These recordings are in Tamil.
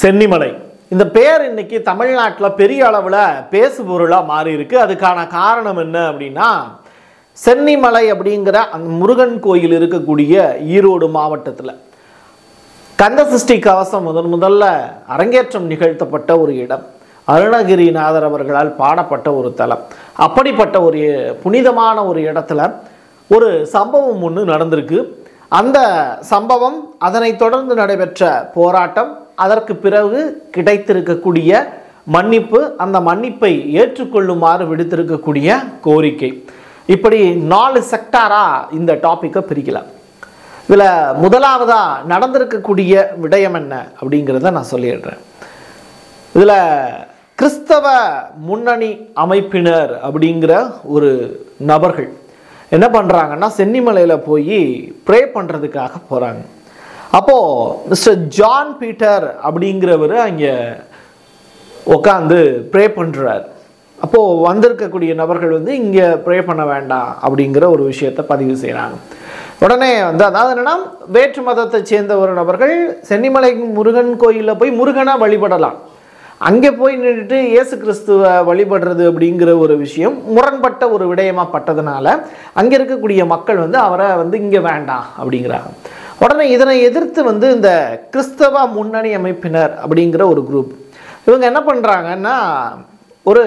சென்னிமலை இந்த பேர் இன்னைக்கு தமிழ்நாட்டில் பெரிய அளவில் பேசு பொருளாக மாறி இருக்கு அதுக்கான காரணம் என்ன அப்படின்னா சென்னிமலை அப்படிங்கிற அந்த முருகன் கோயில் இருக்கக்கூடிய ஈரோடு மாவட்டத்தில் கந்தசஷ்டி கவசம் முதன் முதல்ல அரங்கேற்றம் நிகழ்த்தப்பட்ட ஒரு இடம் அருணகிரிநாதர் அவர்களால் பாடப்பட்ட ஒரு தலம் அப்படிப்பட்ட ஒரு புனிதமான ஒரு இடத்துல ஒரு சம்பவம் ஒன்று நடந்திருக்கு அந்த சம்பவம் அதனைத் தொடர்ந்து நடைபெற்ற போராட்டம் அதற்கு பிறகு கிடைத்திருக்கக்கூடிய மன்னிப்பு அந்த மன்னிப்பை ஏற்றுக்கொள்ளுமாறு விடுத்திருக்கக்கூடிய கோரிக்கை இப்படி நாலு செக்டாரா இந்த டாப்பிக்கை பிரிக்கலாம் இதில் முதலாவதாக நடந்திருக்கக்கூடிய விடயம் என்ன அப்படிங்கிறத நான் சொல்லிடுறேன் இதில் கிறிஸ்தவ முன்னணி அமைப்பினர் அப்படிங்கிற ஒரு நபர்கள் என்ன பண்ணுறாங்கன்னா சென்னிமலையில் போய் ப்ரே பண்ணுறதுக்காக போகிறாங்க அப்போது மிஸ்டர் ஜான் பீட்டர் அப்படிங்கிறவர் அங்கே உட்காந்து ப்ரே பண்ணுறார் அப்போது வந்திருக்கக்கூடிய நபர்கள் வந்து இங்கே ப்ரே பண்ண வேண்டாம் அப்படிங்கிற ஒரு விஷயத்தை பதிவு செய்கிறாங்க உடனே வந்து அதாவது என்னன்னா வேற்று மதத்தை சேர்ந்த ஒரு நபர்கள் சென்னிமலை முருகன் கோயிலில் போய் முருகனை வழிபடலாம் அங்கே போய் நின்றுட்டு இயேசு கிறிஸ்துவ வழிபடுறது அப்படிங்கிற ஒரு விஷயம் முரண்பட்ட ஒரு விடயமா பட்டதுனால அங்கே இருக்கக்கூடிய மக்கள் வந்து அவரை வந்து இங்கே வேண்டாம் அப்படிங்கிறாங்க உடனே இதனை எதிர்த்து வந்து இந்த கிறிஸ்தவ முன்னணி அமைப்பினர் அப்படிங்கிற ஒரு குரூப் இவங்க என்ன பண்ணுறாங்கன்னா ஒரு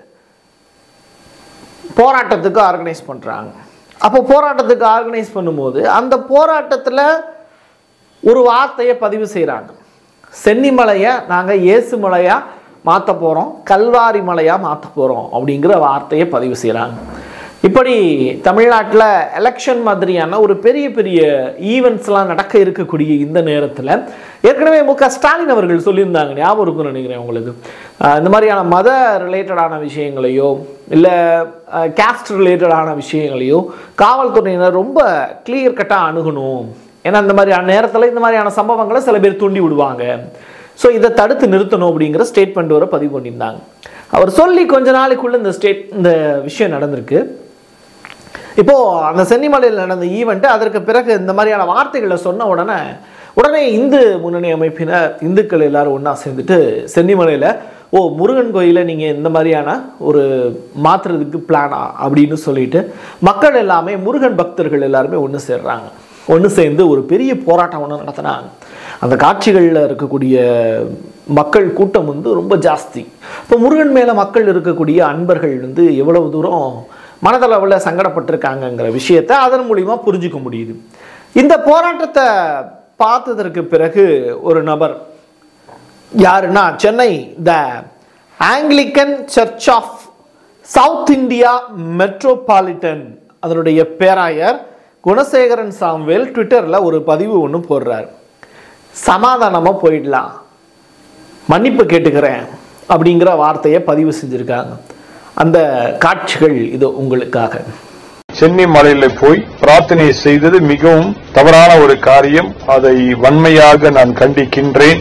போராட்டத்துக்கு ஆர்கனைஸ் பண்ணுறாங்க அப்போ போராட்டத்துக்கு ஆர்கனைஸ் பண்ணும்போது அந்த போராட்டத்தில் ஒரு வார்த்தையை பதிவு செய்கிறாங்க சென்னிமலையை நாங்கள் இயேசு மலையாக மாற்ற போகிறோம் கல்வாரி மலையாக மாற்ற போகிறோம் அப்படிங்கிற வார்த்தையை பதிவு செய்கிறாங்க இப்படி தமிழ்நாட்டில் எலெக்ஷன் மாதிரியான ஒரு பெரிய பெரிய ஈவெண்ட்ஸ்லாம் நடக்க இருக்கக்கூடிய இந்த நேரத்தில் ஏற்கனவே மு க ஸ்டாலின் அவர்கள் சொல்லியிருந்தாங்க ஞாபகம் இருக்கும்னு நினைக்கிறேன் உங்களுக்கு ஆஹ் இந்த மாதிரியான மத ரிலேட்டடான விஷயங்களையோ இல்லை கேஸ்ட் ரிலேட்டடான விஷயங்களையோ காவல்துறையினர் ரொம்ப கிளியர் கட்டாக அணுகணும் ஏன்னா இந்த மாதிரியான நேரத்தில் இந்த மாதிரியான சம்பவங்களை சில பேர் தூண்டி விடுவாங்க ஸோ இதை தடுத்து நிறுத்தணும் அப்படிங்கிற ஸ்டேட்மெண்ட் வர பதிவு பண்ணியிருந்தாங்க அவர் சொல்லி கொஞ்ச நாளைக்குள்ள இந்த ஸ்டேட் இந்த விஷயம் நடந்திருக்கு இப்போ அந்த சென்னிமலையில் நடந்த ஈவெண்ட்டு அதற்கு பிறகு இந்த மாதிரியான வார்த்தைகளை சொன்ன உடனே உடனே இந்து முன்னணி அமைப்பினர் இந்துக்கள் எல்லாரும் ஒன்றா சேர்ந்துட்டு சென்னிமலையில் ஓ முருகன் கோயிலை நீங்கள் இந்த மாதிரியான ஒரு மாற்றுறதுக்கு பிளானா அப்படின்னு சொல்லிட்டு மக்கள் எல்லாமே முருகன் பக்தர்கள் எல்லாருமே ஒன்று சேர்றாங்க ஒன்று சேர்ந்து ஒரு பெரிய போராட்டம் ஒன்று நடத்தினாங்க அந்த காட்சிகளில் இருக்கக்கூடிய மக்கள் கூட்டம் வந்து ரொம்ப ஜாஸ்தி இப்போ முருகன் மேலே மக்கள் இருக்கக்கூடிய அன்பர்கள் வந்து எவ்வளவு தூரம் மனதளவில் சங்கடப்பட்டிருக்காங்கங்கிற விஷயத்தை அதன் மூலிமா புரிஞ்சுக்க முடியுது இந்த போராட்டத்தை பார்த்ததற்கு பிறகு ஒரு நபர் யாருன்னா Chennai the Anglican church of south India metropolitan அதனுடைய பேராயர் குணசேகரன் சாம்வேல் ட்விட்டரில் ஒரு பதிவு ஒன்று போடுறார் சமாதானமாக போயிடலாம் மன்னிப்பு கேட்டுக்கிறேன் அப்படிங்கிற வார்த்தையை பதிவு செஞ்சுருக்காங்க அந்த காட்சிகள் இது உங்களுக்காக சென்னி மலையில போய் பிரார்த்தனை செய்தது மிகவும் தவறான ஒரு காரியம் அதை வன்மையாக நான் கண்டிக்கின்றேன்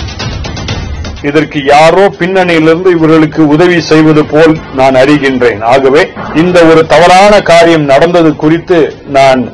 இதற்கு யாரோ பின்னணியிலிருந்து இவர்களுக்கு உதவி செய்வது போல் நான் அறிகின்றேன் ஆகவே இந்த ஒரு தவறான காரியம் நடந்தது குறித்து நான்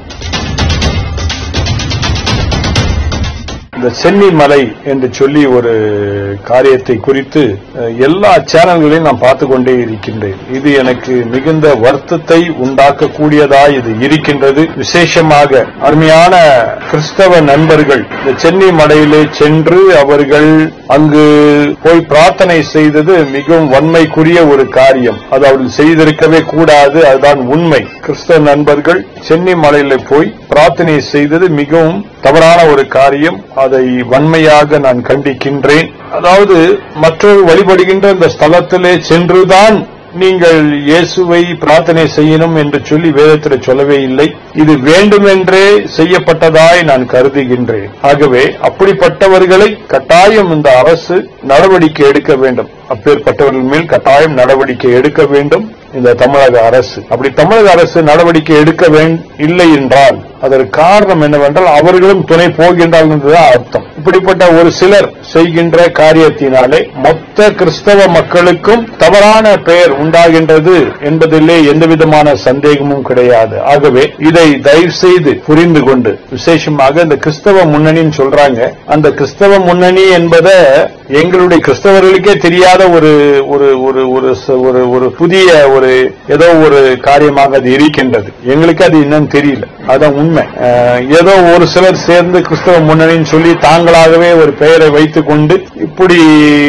இந்த சென்னி மலை என்று சொல்லி ஒரு காரியத்தை குறித்து அஹ், எல்லா சேனல்களையும் நான் பார்த்து கொண்டே இருக்கின்றேன் இது எனக்கு மிகுந்த வருத்தத்தை உண்டாக்கக்கூடியதாய் இது இருக்கின்றது விசேஷமாக அருமையான கிறிஸ்தவ நண்பர்கள் இந்த சென்னி மலையிலே சென்று அவர்கள் அங்கு போய் பிரார்த்தனை செய்தது மிகவும் வன்மைக்குரிய ஒரு காரியம் அது அவர்கள் செய்திருக்கவே கூடாது அதுதான் உண்மை கிறிஸ்தவ நண்பர்கள் சென்னி மலையில போய் பிரார்த்தனை செய்தது மிகவும் தவறான ஒரு காரியம் அதை வன்மையாக நான் கண்டிக்கின்றேன் அதாவது மற்றொரு வழிபடுகின்ற இந்த ஸ்தலத்திலே சென்றுதான் நீங்கள் இயேசுவை பிரார்த்தனை செய்யணும் என்று சொல்லி வேதத்தில் சொல்லவே இல்லை இது வேண்டுமென்றே செய்யப்பட்டதாய் நான் கருதுகின்றேன் ஆகவே அப்படிப்பட்டவர்களை கட்டாயம் இந்த அரசு நடவடிக்கை எடுக்க வேண்டும் அப்பேற்பட்டவர்கள் மேல் கட்டாயம் நடவடிக்கை எடுக்க வேண்டும் இந்த தமிழக அரசு அப்படி தமிழக அரசு நடவடிக்கை எடுக்க வேண்- இல்லை என்றால் அதற்கு காரணம் என்னவென்றால் அவர்களும் துணை போகின்றார்கள் என்றுதான் அர்த்தம் இப்படிப்பட்ட ஒரு சிலர் செய்கின்ற காரியத்தினாலே மொத்த கிறிஸ்தவ மக்களுக்கும் தவறான பெயர் உண்டாகின்றது என்பதிலே எந்தவிதமான சந்தேகமும் கிடையாது ஆகவே இதை தயவு செய்து புரிந்து கொண்டு விசேஷமாக இந்த கிறிஸ்தவ முன்னணின்னு சொல்றாங்க அந்த கிறிஸ்தவ முன்னணி என்பதை எங்களுடைய கிறிஸ்தவர்களுக்கே தெரியாத ஒரு ஒரு ஒரு ஒரு ச- ஒரு ஒரு புதிய ஒரு ஏதோ ஒரு காரியமாக அது இருக்கின்றது எங்களுக்கு அது இன்னும் தெரியல அதான் உண்மை அஹ், ஏதோ ஒரு சிலர் சேர்ந்து கிறிஸ்தவ முன்னணின்னு சொல்லி தாங்களாகவே ஒரு பெயரை வைத்துக் கொண்டு இப்படி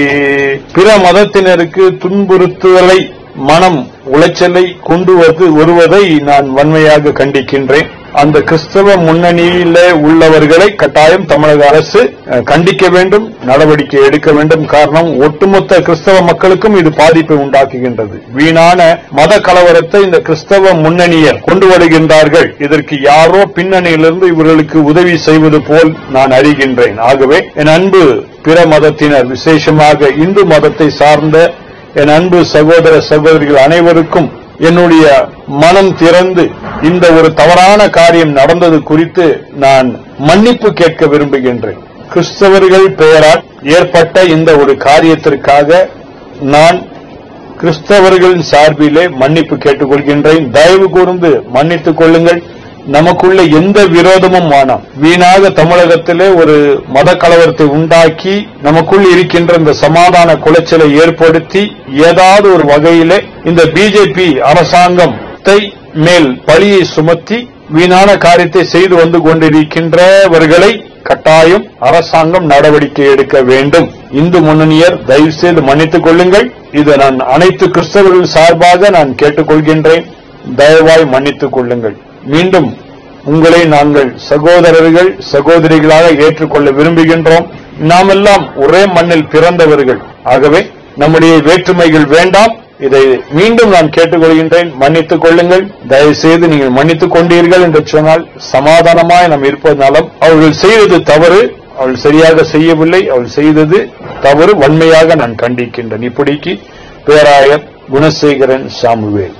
பிற மதத்தினருக்கு துன்புறுத்துதலை மனம் உளைச்சலை கொண்டு வந்து வருவதை நான் வன்மையாக கண்டிக்கின்றேன் அந்த கிறிஸ்தவ முன்னணியில உள்ளவர்களை கட்டாயம் தமிழக அரசு அஹ், கண்டிக்க வேண்டும் நடவடிக்கை எடுக்க வேண்டும் காரணம் ஒட்டுமொத்த கிறிஸ்தவ மக்களுக்கும் இது பாதிப்பை உண்டாக்குகின்றது வீணான மத கலவரத்தை இந்த கிறிஸ்தவ முன்னணியர் கொண்டு வருகின்றார்கள் இதற்கு யாரோ பின்னணியிலிருந்து இவர்களுக்கு உதவி செய்வது போல் நான் அறிகின்றேன் ஆகவே என் அன்பு பிற மதத்தினர் விசேஷமாக இந்து மதத்தை சார்ந்த என் அன்பு சகோதர சகோதரிகள் அனைவருக்கும் என்னுடைய மனம் திறந்து இந்த ஒரு தவறான காரியம் நடந்தது குறித்து நான் மன்னிப்பு கேட்க விரும்புகின்றேன் கிறிஸ்தவர்கள் பெயரால் ஏற்பட்ட இந்த ஒரு காரியத்திற்காக நான் கிறிஸ்தவர்களின் சார்பிலே மன்னிப்பு கேட்டுக்கொள்கின்றேன் தயவு கூர்ந்து மன்னித்துக் கொள்ளுங்கள் நமக்குள்ள எந்த விரோதமும் வேணாம் வீணாக தமிழகத்திலே ஒரு மத கலவரத்தை உண்டாக்கி நமக்குள் இருக்கின்ற இந்த சமாதான குலைச்சலை ஏற்படுத்தி ஏதாவது ஒரு வகையிலே இந்த பிஜேபி அரசாங்கத்தை மேல் பழியை சுமத்தி வீணான காரியத்தை செய்து வந்து கொண்டிருக்கின்றவர்களை கட்டாயம் அரசாங்கம் நடவடிக்கை எடுக்க வேண்டும் இந்து முன்னணியர் தயவு செய்து மன்னித்துக் கொள்ளுங்கள் இது நான் அனைத்து கிறிஸ்தவர்கள் சார்பாக நான் கேட்டுக்கொள்கின்றேன் தயவாய் மன்னித்துக் கொள்ளுங்கள் மீண்டும் உங்களை நாங்கள் சகோதரர்கள் சகோதரிகளாக ஏற்றுக்கொள்ள விரும்புகின்றோம் நாமெல்லாம் ஒரே மண்ணில் பிறந்தவர்கள் ஆகவே நம்முடைய வேற்றுமைகள் வேண்டாம் இதை மீண்டும் நான் கேட்டுக்கொள்கின்றேன் மன்னித்துக் கொள்ளுங்கள் தயவு செய்து நீங்கள் மன்னித்துக் கொண்டீர்கள் என்று சொன்னால் சமாதானமாய் நாம் இருப்பது நலம் அவர்கள் செய்தது தவறு அவள் சரியாக செய்யவில்லை அவள் செய்தது தவறு வன்மையாக நான் கண்டிக்கின்றேன் இப்படிக்கு பேராயர் குணசேகரன் சாமுவேல்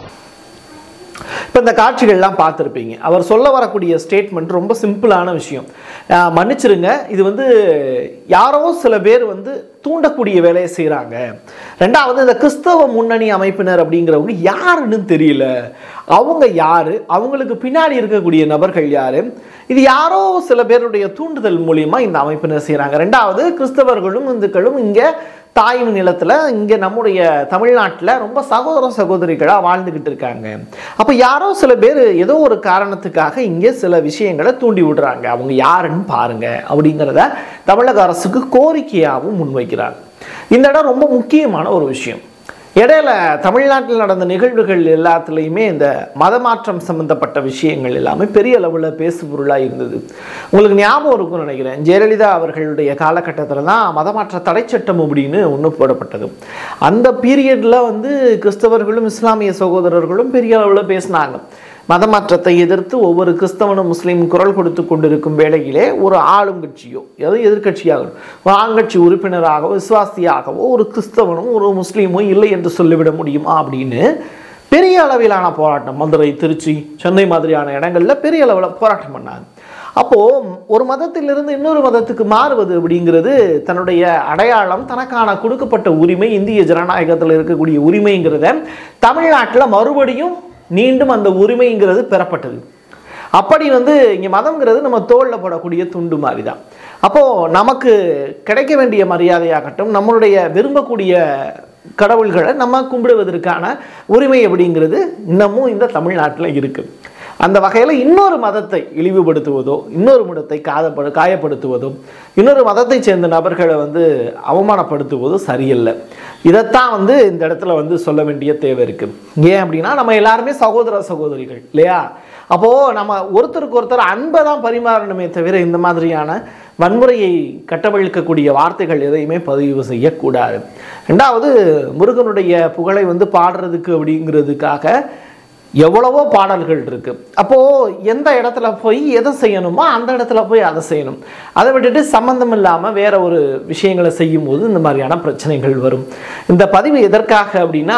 இப்போ இந்த காட்சிகள்லாம் பார்த்துருப்பீங்க அவர் சொல்ல வரக்கூடிய ஸ்டேட்மெண்ட் ரொம்ப சிம்பிளான விஷயம் ஆஹ் மன்னிச்சிருங்க இது வந்து யாரோ சில பேர் வந்து தூண்டக்கூடிய வேலையை செய்கிறாங்க ரெண்டாவது இந்த கிறிஸ்தவ முன்னணி அமைப்பினர் அப்படிங்கிறவங்க யாருன்னு தெரியல அவங்க யாரு அவங்களுக்கு பின்னாடி இருக்கக்கூடிய நபர்கள் யாரு இது யாரோ சில பேருடைய தூண்டுதல் மூலியமா இந்த அமைப்பினர் செய்கிறாங்க ரெண்டாவது கிறிஸ்தவர்களும் இந்துக்களும் இங்கே தாய் நிலத்தில் இங்கே நம்முடைய தமிழ்நாட்டில் ரொம்ப சகோதர சகோதரிகளாக வாழ்ந்துக்கிட்டு இருக்காங்க அப்போ யாரோ சில பேர் ஏதோ ஒரு காரணத்துக்காக இங்கே சில விஷயங்களை தூண்டி விடுறாங்க அவங்க யாருன்னு பாருங்க அப்படிங்கிறத தமிழக அரசுக்கு கோரிக்கையாகவும் முன்வைக்கிறாங்க இந்த இடம் ரொம்ப முக்கியமான ஒரு விஷயம் இடையில தமிழ்நாட்டில் நடந்த நிகழ்வுகள் எல்லாத்துலேயுமே இந்த மதமாற்றம் சம்பந்தப்பட்ட விஷயங்கள் எல்லாமே பெரிய அளவில் பேசுபொருளாக இருந்தது உங்களுக்கு ஞாபகம் இருக்கும்னு நினைக்கிறேன் ஜெயலலிதா அவர்களுடைய காலகட்டத்தில் தான் மதமாற்ற தடை சட்டம் அப்படின்னு ஒன்று போடப்பட்டது அந்த பீரியடில் வந்து கிறிஸ்தவர்களும் இஸ்லாமிய சகோதரர்களும் பெரிய அளவில் பேசினாங்க மதமாற்றத்தை எதிர்த்து ஒவ்வொரு கிறிஸ்தவனும் முஸ்லீம் குரல் கொடுத்து கொண்டிருக்கும் வேளையிலே ஒரு ஆளும் கட்சியோ ஏதோ எதிர்கட்சியாகவோ ஒரு ஆளுங்கட்சி உறுப்பினராகவோ விசுவாசியாகவோ ஒரு கிறிஸ்தவனும் ஒரு முஸ்லீமோ இல்லை என்று சொல்லிவிட முடியுமா அப்படின்னு பெரிய அளவிலான போராட்டம் மதுரை திருச்சி சென்னை மாதிரியான இடங்கள்ல பெரிய அளவில் போராட்டம் பண்ணாங்க அப்போது ஒரு மதத்திலிருந்து இன்னொரு மதத்துக்கு மாறுவது அப்படிங்கிறது தன்னுடைய அடையாளம் தனக்கான கொடுக்கப்பட்ட உரிமை இந்திய ஜனநாயகத்தில் இருக்கக்கூடிய உரிமைங்கிறத தமிழ்நாட்டில் மறுபடியும் மீண்டும் அந்த உரிமைங்கிறது பெறப்பட்டது அப்படி வந்து இங்கே மதம்ங்கிறது நம்ம தோளில் போடக்கூடிய துண்டு மாதிரி தான் அப்போது நமக்கு கிடைக்க வேண்டிய மரியாதையாகட்டும் நம்மளுடைய விரும்பக்கூடிய கடவுள்களை நம்ம கும்பிடுவதற்கான உரிமை அப்படிங்கிறது இன்னமும் இந்த தமிழ்நாட்டில் இருக்குது அந்த வகையில் இன்னொரு மதத்தை இழிவுபடுத்துவதோ இன்னொரு மதத்தை காதப்படு காயப்படுத்துவதோ இன்னொரு மதத்தை சேர்ந்த நபர்களை வந்து அவமானப்படுத்துவதோ சரியில்லை இதைத்தான் வந்து இந்த இடத்துல வந்து சொல்ல வேண்டிய தேவை இருக்குது ஏன் அப்படின்னா நம்ம எல்லாருமே சகோதர சகோதரிகள் இல்லையா அப்போது நம்ம ஒருத்தருக்கு ஒருத்தர் அன்பை தான் பரிமாறணுமே தவிர இந்த மாதிரியான வன்முறையை கட்டவிழ்க்கக்கூடிய வார்த்தைகள் எதையுமே பதிவு செய்யக்கூடாது ரெண்டாவது முருகனுடைய புகழை வந்து பாடுறதுக்கு அப்படிங்கிறதுக்காக எவ்வளவோ பாடல்கள் இருக்கு அப்போ எந்த இடத்துல போய் எதை செய்யணுமோ அந்த இடத்துல போய் அதை செய்யணும் அதை விட்டுட்டு சம்மந்தம் இல்லாமல் வேற ஒரு விஷயங்களை செய்யும் போது இந்த மாதிரியான பிரச்சனைகள் வரும் இந்த பதிவு எதற்காக அப்படின்னா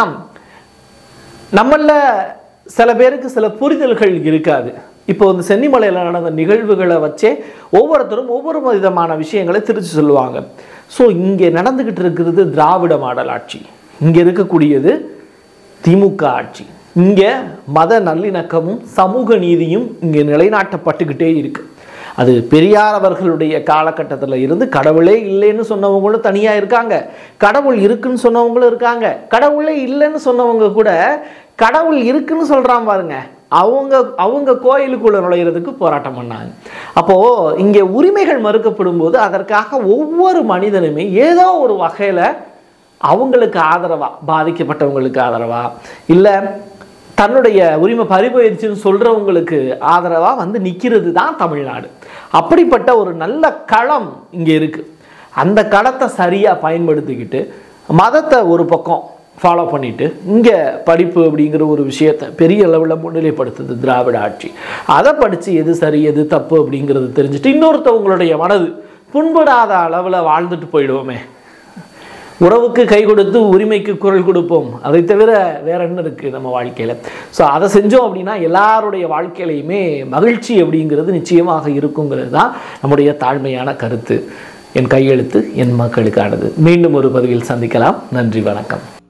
நம்மள சில பேருக்கு சில புரிதல்கள் இருக்காது இப்போ இந்த சென்னிமலையில் நடந்த நிகழ்வுகளை வச்சே ஒவ்வொருத்தரும் ஒவ்வொரு விதமான விஷயங்களை திருச்சி சொல்லுவாங்க ஸோ இங்கே நடந்துக்கிட்டு இருக்கிறது திராவிட மாடல் ஆட்சி இங்கே இருக்கக்கூடியது திமுக ஆட்சி இங்கே மத நல்லிணக்கமும் சமூக நீதியும் இங்கே நிலைநாட்டப்பட்டுக்கிட்டே இருக்கு அது பெரியார் அவர்களுடைய காலகட்டத்தில் இருந்து கடவுளே இல்லைன்னு சொன்னவங்களும் தனியாக இருக்காங்க கடவுள் இருக்குன்னு சொன்னவங்களும் இருக்காங்க கடவுளே இல்லைன்னு சொன்னவங்க கூட கடவுள் இருக்குன்னு சொல்கிறான் பாருங்க அவங்க அவங்க கோயிலுக்குள்ள நுழையிறதுக்கு போராட்டம் பண்ணாங்க அப்போது இங்கே உரிமைகள் மறுக்கப்படும் போது அதற்காக ஒவ்வொரு மனிதனுமே ஏதோ ஒரு வகையில் அவங்களுக்கு ஆதரவா பாதிக்கப்பட்டவங்களுக்கு ஆதரவா இல்லை தன்னுடைய உரிமை பறிபோயிருச்சுன்னு சொல்கிறவங்களுக்கு ஆதரவாக வந்து நிற்கிறது தான் தமிழ்நாடு அப்படிப்பட்ட ஒரு நல்ல களம் இங்கே இருக்குது அந்த களத்தை சரியாக பயன்படுத்திக்கிட்டு மதத்தை ஒரு பக்கம் ஃபாலோ பண்ணிட்டு இங்கே படிப்பு அப்படிங்கிற ஒரு விஷயத்தை பெரிய அளவில் முன்னிலைப்படுத்துது திராவிட ஆட்சி அதை படித்து எது சரி எது தப்பு அப்படிங்கிறது தெரிஞ்சுட்டு இன்னொருத்தவங்களுடைய மனது புண்படாத அளவில் வாழ்ந்துட்டு போயிடுவோமே உறவுக்கு கை கொடுத்து உரிமைக்கு குரல் கொடுப்போம் அதை தவிர வேற என்ன இருக்குது நம்ம வாழ்க்கையில் ஸோ அதை செஞ்சோம் அப்படின்னா எல்லாருடைய வாழ்க்கையிலையுமே மகிழ்ச்சி அப்படிங்கிறது நிச்சயமாக இருக்குங்கிறது தான் நம்முடைய தாழ்மையான கருத்து என் கையெழுத்து என் மக்களுக்கானது மீண்டும் ஒரு பதிவில் சந்திக்கலாம் நன்றி வணக்கம்